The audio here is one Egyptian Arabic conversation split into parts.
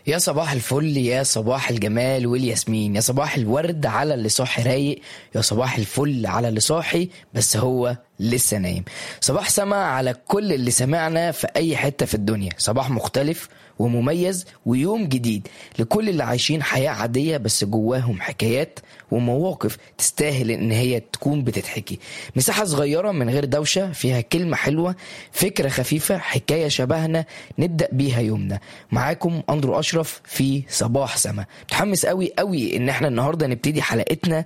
يا صباح الفل يا صباح الجمال والياسمين يا صباح الورد على اللي صاحي رايق يا صباح الفل على اللي صاحي بس هو لسه نايم صباح سما على كل اللي سمعنا في اي حتة في الدنيا صباح مختلف ومميز ويوم جديد لكل اللي عايشين حياة عادية بس جواهم حكايات ومواقف تستاهل ان هي تكون بتتحكي مساحة صغيرة من غير دوشة فيها كلمة حلوة فكرة خفيفة حكاية شبهنا نبدأ بيها يومنا معاكم أندرو أشرف في صباح سما متحمس قوي قوي ان احنا النهاردة نبتدي حلقتنا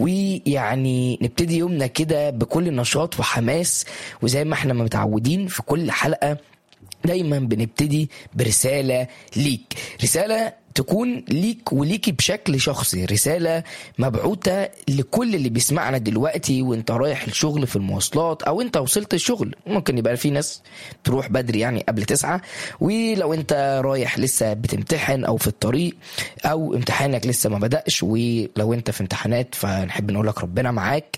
ويعني نبتدي يومنا كده بكل نشاط وحماس وزي ما احنا متعودين في كل حلقة دايما بنبتدي برسالة ليك رسالة تكون ليك وليكي بشكل شخصي رسالة مبعوثة لكل اللي بيسمعنا دلوقتي وانت رايح الشغل في المواصلات او انت وصلت الشغل ممكن يبقى في ناس تروح بدري يعني قبل تسعة ولو انت رايح لسه بتمتحن او في الطريق او امتحانك لسه ما بدأش ولو انت في امتحانات فنحب نقول لك ربنا معاك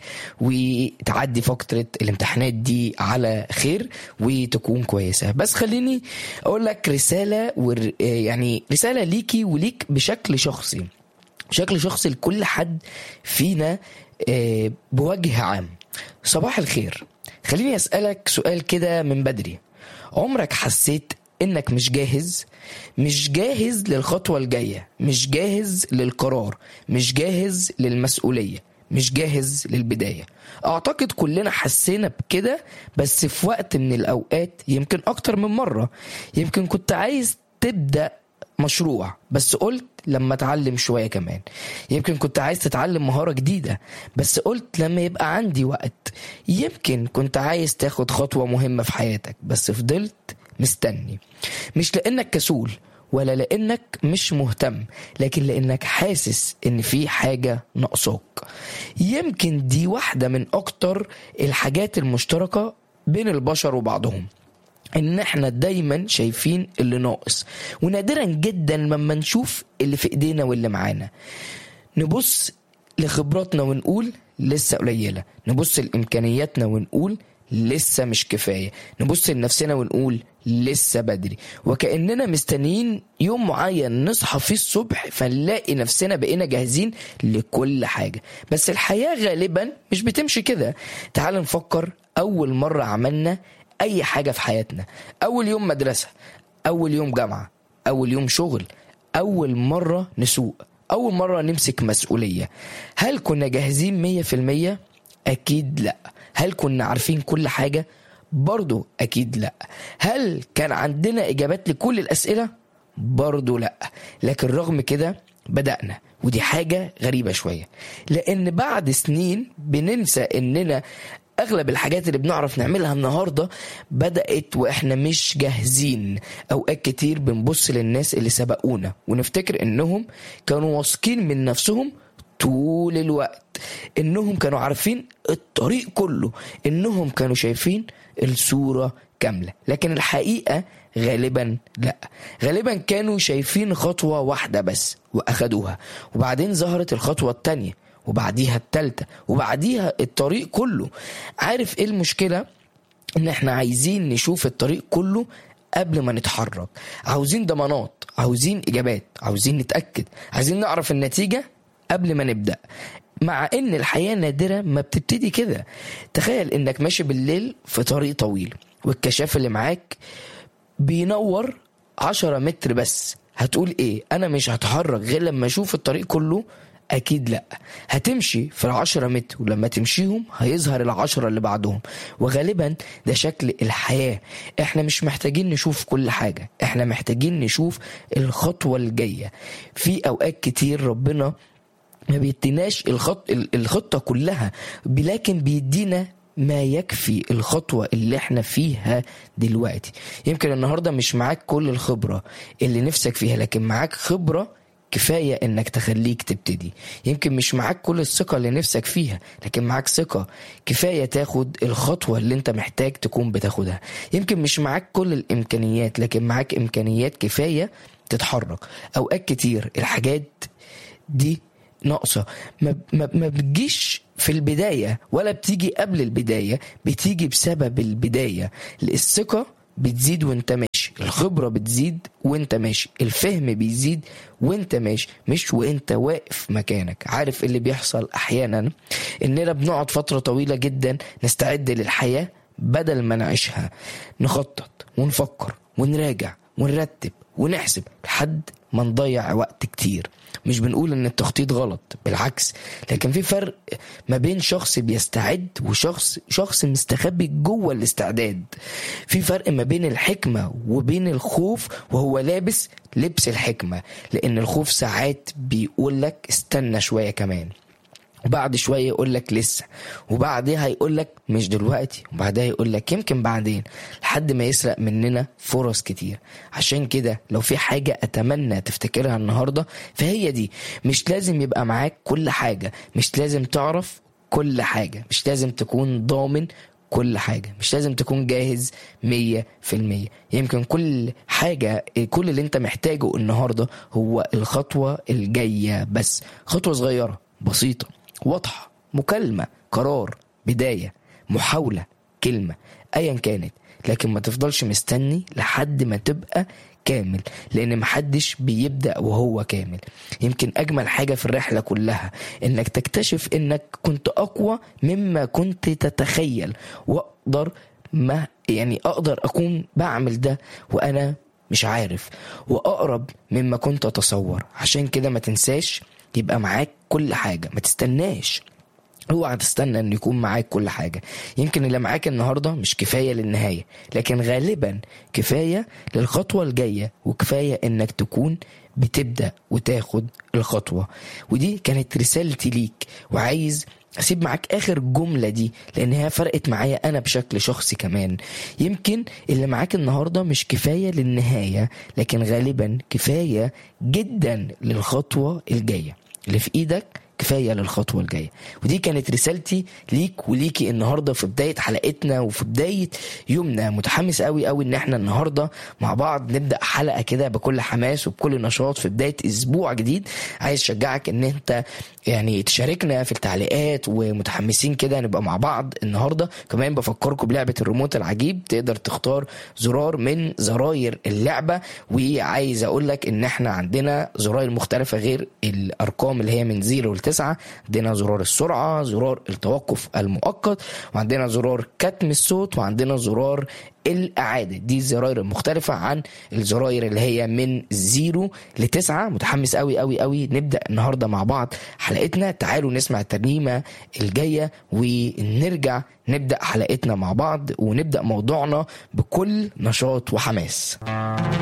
وتعدي فترة الامتحانات دي على خير وتكون كويسة بس خليني اقول لك رسالة ور... يعني رسالة ليكي وليك بشكل شخصي بشكل شخصي لكل حد فينا آه، بوجه عام صباح الخير خليني اسألك سؤال كده من بدري عمرك حسيت انك مش جاهز مش جاهز للخطوة الجاية مش جاهز للقرار مش جاهز للمسؤولية مش جاهز للبداية اعتقد كلنا حسينا بكده بس في وقت من الاوقات يمكن اكتر من مرة يمكن كنت عايز تبدأ مشروع بس قلت لما اتعلم شويه كمان يمكن كنت عايز تتعلم مهاره جديده بس قلت لما يبقى عندي وقت يمكن كنت عايز تاخد خطوه مهمه في حياتك بس فضلت مستني مش لانك كسول ولا لانك مش مهتم لكن لانك حاسس ان في حاجه ناقصاك يمكن دي واحده من اكتر الحاجات المشتركه بين البشر وبعضهم ان احنا دايما شايفين اللي ناقص ونادرا جدا لما نشوف اللي في ايدينا واللي معانا نبص لخبراتنا ونقول لسه قليله نبص لامكانياتنا ونقول لسه مش كفايه نبص لنفسنا ونقول لسه بدري وكاننا مستنيين يوم معين نصحى فيه الصبح فنلاقي نفسنا بقينا جاهزين لكل حاجه بس الحياه غالبا مش بتمشي كده تعال نفكر اول مره عملنا اي حاجه في حياتنا اول يوم مدرسه اول يوم جامعه اول يوم شغل اول مره نسوق اول مره نمسك مسؤوليه هل كنا جاهزين مية في المية اكيد لا هل كنا عارفين كل حاجه برضو اكيد لا هل كان عندنا اجابات لكل الاسئله برضو لا لكن رغم كده بدأنا ودي حاجة غريبة شوية لأن بعد سنين بننسى إننا اغلب الحاجات اللي بنعرف نعملها النهارده بدات واحنا مش جاهزين اوقات كتير بنبص للناس اللي سبقونا ونفتكر انهم كانوا واثقين من نفسهم طول الوقت انهم كانوا عارفين الطريق كله انهم كانوا شايفين الصوره كامله لكن الحقيقه غالبا لا غالبا كانوا شايفين خطوه واحده بس واخدوها وبعدين ظهرت الخطوه التانيه وبعديها التالتة وبعديها الطريق كله عارف ايه المشكلة ان احنا عايزين نشوف الطريق كله قبل ما نتحرك عاوزين ضمانات عاوزين اجابات عاوزين نتأكد عايزين نعرف النتيجة قبل ما نبدأ مع ان الحياة نادرة ما بتبتدي كده تخيل انك ماشي بالليل في طريق طويل والكشاف اللي معاك بينور عشرة متر بس هتقول ايه انا مش هتحرك غير لما اشوف الطريق كله أكيد لأ هتمشي في العشرة متر ولما تمشيهم هيظهر العشرة اللي بعدهم وغالبا ده شكل الحياة احنا مش محتاجين نشوف كل حاجة احنا محتاجين نشوف الخطوة الجاية في أوقات كتير ربنا ما بيديناش الخط الخطة كلها لكن بيدينا ما يكفي الخطوة اللي احنا فيها دلوقتي يمكن النهاردة مش معاك كل الخبرة اللي نفسك فيها لكن معاك خبرة كفاية انك تخليك تبتدي يمكن مش معاك كل الثقة اللي نفسك فيها لكن معاك ثقة كفاية تاخد الخطوة اللي انت محتاج تكون بتاخدها يمكن مش معاك كل الامكانيات لكن معاك امكانيات كفاية تتحرك اوقات كتير الحاجات دي ناقصة ما, ما, ما بتجيش في البداية ولا بتيجي قبل البداية بتيجي بسبب البداية الثقة بتزيد وانت ماشي ماشي الخبرة بتزيد وانت ماشي الفهم بيزيد وانت ماشي مش وانت واقف مكانك عارف اللي بيحصل احيانا اننا بنقعد فترة طويلة جدا نستعد للحياة بدل ما نعيشها نخطط ونفكر ونراجع ونرتب ونحسب لحد ما نضيع وقت كتير مش بنقول ان التخطيط غلط بالعكس لكن في فرق ما بين شخص بيستعد وشخص شخص مستخبي جوه الاستعداد في فرق ما بين الحكمة وبين الخوف وهو لابس لبس الحكمة لان الخوف ساعات بيقول لك استنى شوية كمان وبعد شويه يقول لك لسه وبعدها يقول لك مش دلوقتي وبعدها يقول لك يمكن بعدين لحد ما يسرق مننا فرص كتير عشان كده لو في حاجه اتمنى تفتكرها النهارده فهي دي مش لازم يبقى معاك كل حاجه مش لازم تعرف كل حاجه مش لازم تكون ضامن كل حاجة مش لازم تكون جاهز مية في المية يمكن كل حاجة كل اللي انت محتاجه النهاردة هو الخطوة الجاية بس خطوة صغيرة بسيطة واضحة مكالمة قرار بداية محاولة كلمة أيا كانت لكن ما تفضلش مستني لحد ما تبقى كامل لان محدش بيبدا وهو كامل يمكن اجمل حاجه في الرحله كلها انك تكتشف انك كنت اقوى مما كنت تتخيل واقدر ما يعني اقدر اكون بعمل ده وانا مش عارف واقرب مما كنت اتصور عشان كده ما تنساش يبقى معاك كل حاجه ما تستناش اوعى تستنى ان يكون معاك كل حاجه يمكن اللي معاك النهارده مش كفايه للنهايه لكن غالبا كفايه للخطوه الجايه وكفايه انك تكون بتبدا وتاخد الخطوه ودي كانت رسالتي ليك وعايز اسيب معاك اخر جمله دي لان هي فرقت معايا انا بشكل شخصي كمان يمكن اللي معاك النهارده مش كفايه للنهايه لكن غالبا كفايه جدا للخطوه الجايه اللي في ايدك كفايه للخطوه الجايه ودي كانت رسالتي ليك وليكي النهارده في بدايه حلقتنا وفي بدايه يومنا متحمس قوي قوي ان احنا النهارده مع بعض نبدا حلقه كده بكل حماس وبكل نشاط في بدايه اسبوع جديد عايز اشجعك ان انت يعني تشاركنا في التعليقات ومتحمسين كده نبقى مع بعض النهارده كمان بفكركم بلعبه الريموت العجيب تقدر تختار زرار من زراير اللعبه وعايز اقول لك ان احنا عندنا زراير مختلفه غير الارقام اللي هي من 0 ل 9 عندنا زرار السرعه زرار التوقف المؤقت وعندنا زرار كتم الصوت وعندنا زرار الإعادة دي الزراير المختلفة عن الزراير اللي هي من زيرو لتسعة متحمس قوي قوي قوي نبدأ النهاردة مع بعض حلقتنا تعالوا نسمع الترنيمة الجاية ونرجع نبدأ حلقتنا مع بعض ونبدأ موضوعنا بكل نشاط وحماس